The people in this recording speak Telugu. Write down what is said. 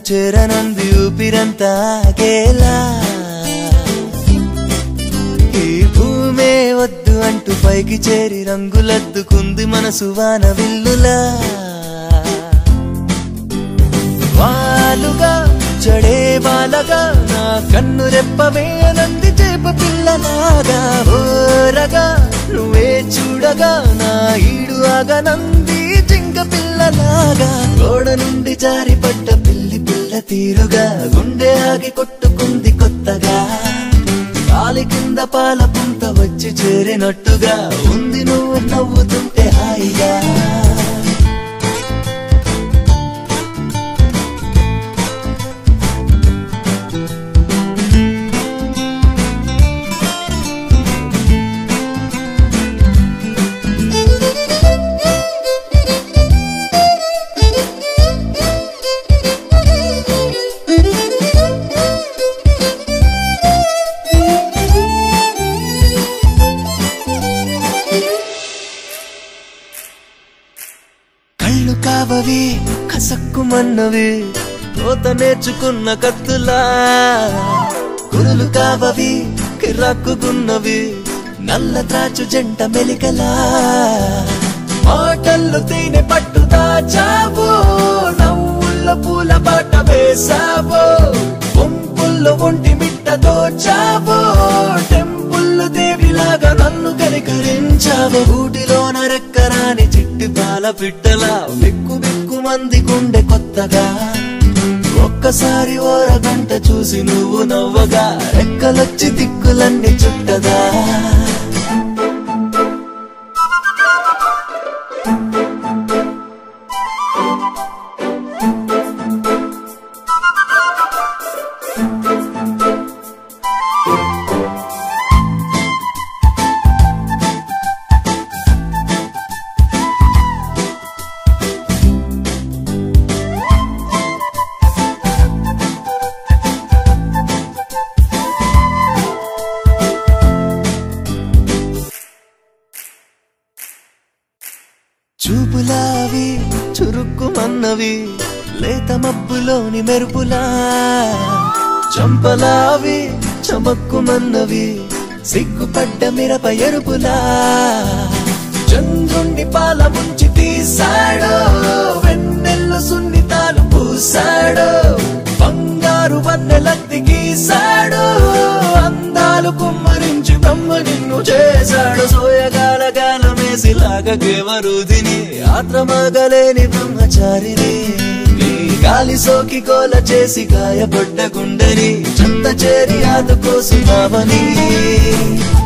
చేరనంది ఊపిరంతా ఆగేలా ఈ భూమే వద్దు అంటూ పైకి చేరి రంగులద్దుకుంది మనసు వాన విల్లులా వాలుగా చడే బాలగా నా కన్ను రెప్పవే నంది చేప పిల్లలాగా ఓరగా నువ్వే చూడగా నా ఈడు ఆగనంది జింక పిల్లలాగా గోడ నుండి జారి పడ్డ పిల్లి పిల్ల తీరుగా గుండె ఆగి కొట్టుకుంది కొత్తగా కాలి కింద పాల పుంత వచ్చి చేరినట్టుగా ఉంది నువ్వు నవ్వుతుంటే హాయిగా కళ్ళు కావవి కసక్కుమన్నవి కోత నేర్చుకున్న కత్తులా గురులు కావవి కిరాక్కున్నవి నల్ల త్రాచు జంట మెలికలా మాటల్లో తేనె పట్టు దాచావో నవ్వుల్లో పూల బాట వేసావో గుంపుల్లో ఒంటి మిట్ట దోచావో టెంపుల్లో దేవిలాగా నన్ను కనికరించావు ఊటిలోన రెక్కరాని చిట్టి పాల పిట్టలా బిక్కు బిక్కు మంది గుండె కొత్తగా ఒక్కసారి ఓరగంట చూసి నువ్వు నవ్వగా రెక్కలొచ్చి దిక్కులన్నీ చుట్టదా చూపులావి చురుక్కుమన్నవి లేత మబ్బులోని మెరుపులా చంపలావి చమక్కుమన్నవి సిగ్గుపడ్డ మిరప ఎరుపులా చంద్రుణ్ణి పాల ముంచి తీసాడో వెన్నెల్లు సున్నితాలు పూసాడో బంగారు వన్నెలత్తి గీసాడో అందాలు కుమ్మరించి బ్రహ్మ నిన్ను చేశాడు సోయగాల గాలమేసి లాగేవరుదిని ఆత్రమగలేని బ్రహ్మచారిని నీ గాలి సోకి కోల చేసి గాయపడ్డ గుండెని చెంత చేరి ఆదుకోసి బావని